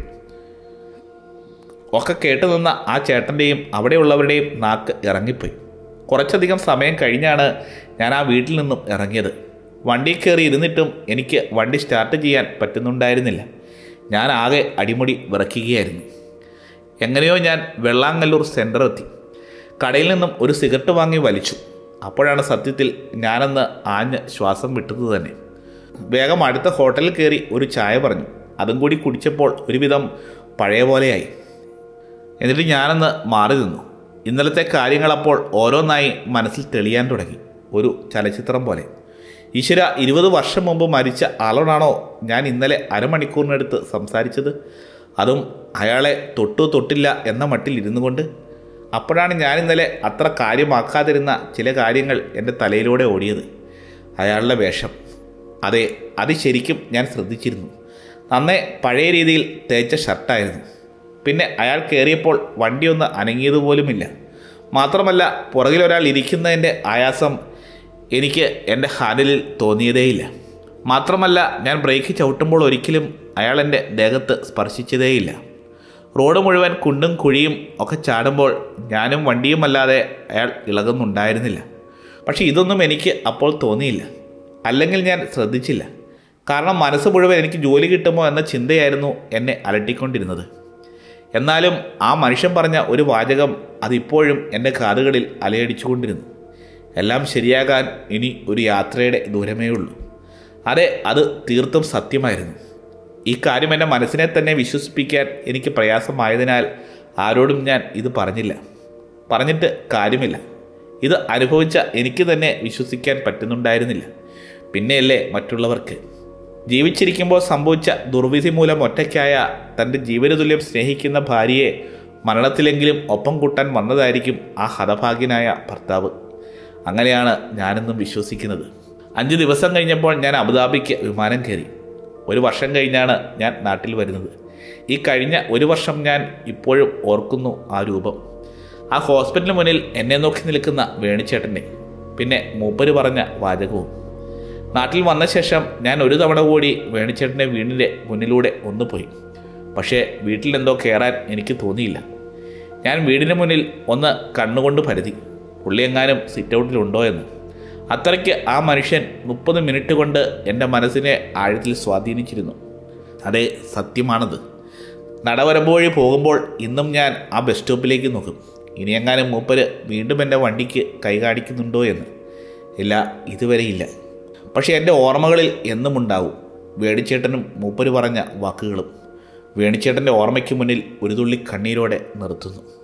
ഒക്കെ കേട്ടു നിന്ന ആ ചേട്ടൻ്റെയും അവിടെയുള്ളവരുടെയും നാക്ക് ഇറങ്ങിപ്പോയി കുറച്ചധികം സമയം കഴിഞ്ഞാണ് ഞാൻ ആ വീട്ടിൽ നിന്നും ഇറങ്ങിയത് വണ്ടിയിൽ കയറി ഇരുന്നിട്ടും എനിക്ക് വണ്ടി സ്റ്റാർട്ട് ചെയ്യാൻ പറ്റുന്നുണ്ടായിരുന്നില്ല ഞാൻ ആകെ അടിമുടി വിറയ്ക്കുകയായിരുന്നു എങ്ങനെയോ ഞാൻ വെള്ളാങ്ങല്ലൂർ സെൻറ്റർ എത്തി കടയിൽ നിന്നും ഒരു സിഗരറ്റ് വാങ്ങി വലിച്ചു അപ്പോഴാണ് സത്യത്തിൽ ഞാനെന്ന് ആഞ്ഞ് ശ്വാസം വിട്ടത് തന്നെ വേഗം അടുത്ത ഹോട്ടലിൽ കയറി ഒരു ചായ പറഞ്ഞു അതും കൂടി കുടിച്ചപ്പോൾ ഒരുവിധം പഴയ പോലെയായി എന്നിട്ട് ഞാനന്ന് മാറി നിന്നു ഇന്നലത്തെ കാര്യങ്ങളപ്പോൾ ഓരോന്നായി മനസ്സിൽ തെളിയാൻ തുടങ്ങി ഒരു ചലച്ചിത്രം പോലെ ഈശ്വര ഇരുപത് വർഷം മുമ്പ് മരിച്ച ആളോടാണോ ഞാൻ ഇന്നലെ അരമണിക്കൂറിനടുത്ത് സംസാരിച്ചത് അതും അയാളെ തൊട്ടു തൊട്ടില്ല എന്ന മട്ടിൽ ഇരുന്നു കൊണ്ട് അപ്പോഴാണ് ഞാൻ ഇന്നലെ അത്ര കാര്യമാക്കാതിരുന്ന ചില കാര്യങ്ങൾ എൻ്റെ തലയിലൂടെ ഓടിയത് അയാളുടെ വേഷം അതെ അത് ശരിക്കും ഞാൻ ശ്രദ്ധിച്ചിരുന്നു നന്നേ പഴയ രീതിയിൽ തേച്ച ഷർട്ടായിരുന്നു പിന്നെ അയാൾ കയറിയപ്പോൾ വണ്ടിയൊന്ന് അനങ്ങിയതുപോലുമില്ല മാത്രമല്ല പുറകിലൊരാൾ ഇരിക്കുന്നതിൻ്റെ ആയാസം എനിക്ക് എൻ്റെ ഹാൻഡിലിൽ തോന്നിയതേയില്ല മാത്രമല്ല ഞാൻ ബ്രേക്ക് ചവിട്ടുമ്പോൾ ഒരിക്കലും അയാൾ എൻ്റെ ദേഹത്ത് സ്പർശിച്ചതേയില്ല റോഡ് മുഴുവൻ കുണ്ടും കുഴിയും ഒക്കെ ചാടുമ്പോൾ ഞാനും വണ്ടിയുമല്ലാതെ അയാൾ ഇളകുന്നുണ്ടായിരുന്നില്ല പക്ഷെ ഇതൊന്നും എനിക്ക് അപ്പോൾ തോന്നിയില്ല അല്ലെങ്കിൽ ഞാൻ ശ്രദ്ധിച്ചില്ല കാരണം മനസ്സ് മുഴുവൻ എനിക്ക് ജോലി കിട്ടുമോ എന്ന ചിന്തയായിരുന്നു എന്നെ അലട്ടിക്കൊണ്ടിരുന്നത് എന്നാലും ആ മനുഷ്യൻ പറഞ്ഞ ഒരു വാചകം അതിപ്പോഴും എൻ്റെ കാതുകളിൽ അലയടിച്ചുകൊണ്ടിരുന്നു എല്ലാം ശരിയാകാൻ ഇനി ഒരു യാത്രയുടെ ദൂരമേ ഉള്ളൂ അതെ അത് തീർത്തും സത്യമായിരുന്നു ഈ കാര്യം എൻ്റെ മനസ്സിനെ തന്നെ വിശ്വസിപ്പിക്കാൻ എനിക്ക് പ്രയാസമായതിനാൽ ആരോടും ഞാൻ ഇത് പറഞ്ഞില്ല പറഞ്ഞിട്ട് കാര്യമില്ല ഇത് അനുഭവിച്ച എനിക്ക് തന്നെ വിശ്വസിക്കാൻ പറ്റുന്നുണ്ടായിരുന്നില്ല പിന്നെയല്ലേ മറ്റുള്ളവർക്ക് ജീവിച്ചിരിക്കുമ്പോൾ സംഭവിച്ച ദുർവിധി മൂലം ഒറ്റയ്ക്കായ തൻ്റെ ജീവനതുല്യം സ്നേഹിക്കുന്ന ഭാര്യയെ മരണത്തിലെങ്കിലും ഒപ്പം കൂട്ടാൻ വന്നതായിരിക്കും ആ ഹതഭാഗ്യനായ ഭർത്താവ് അങ്ങനെയാണ് ഞാനെന്നും വിശ്വസിക്കുന്നത് അഞ്ച് ദിവസം കഴിഞ്ഞപ്പോൾ ഞാൻ അബുദാബിക്ക് വിമാനം കയറി ഒരു വർഷം കഴിഞ്ഞാണ് ഞാൻ നാട്ടിൽ വരുന്നത് ഈ കഴിഞ്ഞ ഒരു വർഷം ഞാൻ ഇപ്പോഴും ഓർക്കുന്നു ആ രൂപം ആ ഹോസ്പിറ്റലിന് മുന്നിൽ എന്നെ നോക്കി നിൽക്കുന്ന വേണിച്ചേട്ടനെ പിന്നെ മൂപ്പര് പറഞ്ഞ വാചകവും നാട്ടിൽ വന്ന ശേഷം ഞാൻ ഒരു തവണ കൂടി വേണിച്ചേട്ടൻ്റെ വീടിൻ്റെ മുന്നിലൂടെ ഒന്ന് പോയി പക്ഷേ വീട്ടിലെന്തോ കയറാൻ എനിക്ക് തോന്നിയില്ല ഞാൻ വീടിന് മുന്നിൽ ഒന്ന് കണ്ണുകൊണ്ട് പരുതി പുള്ളിയെങ്ങാനും സിറ്റ് ഔട്ടിലുണ്ടോ എന്ന് അത്രയ്ക്ക് ആ മനുഷ്യൻ മുപ്പത് മിനിറ്റ് കൊണ്ട് എൻ്റെ മനസ്സിനെ ആഴത്തിൽ സ്വാധീനിച്ചിരുന്നു അതെ സത്യമാണത് നടവരമ്പ് വഴി പോകുമ്പോൾ ഇന്നും ഞാൻ ആ ബസ് സ്റ്റോപ്പിലേക്ക് നോക്കും ഇനിയെങ്ങാനും മൂപ്പര് വീണ്ടും എൻ്റെ വണ്ടിക്ക് കൈ കാണിക്കുന്നുണ്ടോ എന്ന് ഇല്ല ഇതുവരെ ഇല്ല പക്ഷേ എൻ്റെ ഓർമ്മകളിൽ എന്നും ഉണ്ടാവും വേണിച്ചേട്ടനും മൂപ്പര് പറഞ്ഞ വാക്കുകളും വേണിച്ചേട്ടൻ്റെ ഓർമ്മയ്ക്ക് മുന്നിൽ ഒരു തുള്ളി കണ്ണീരോടെ നിർത്തുന്നു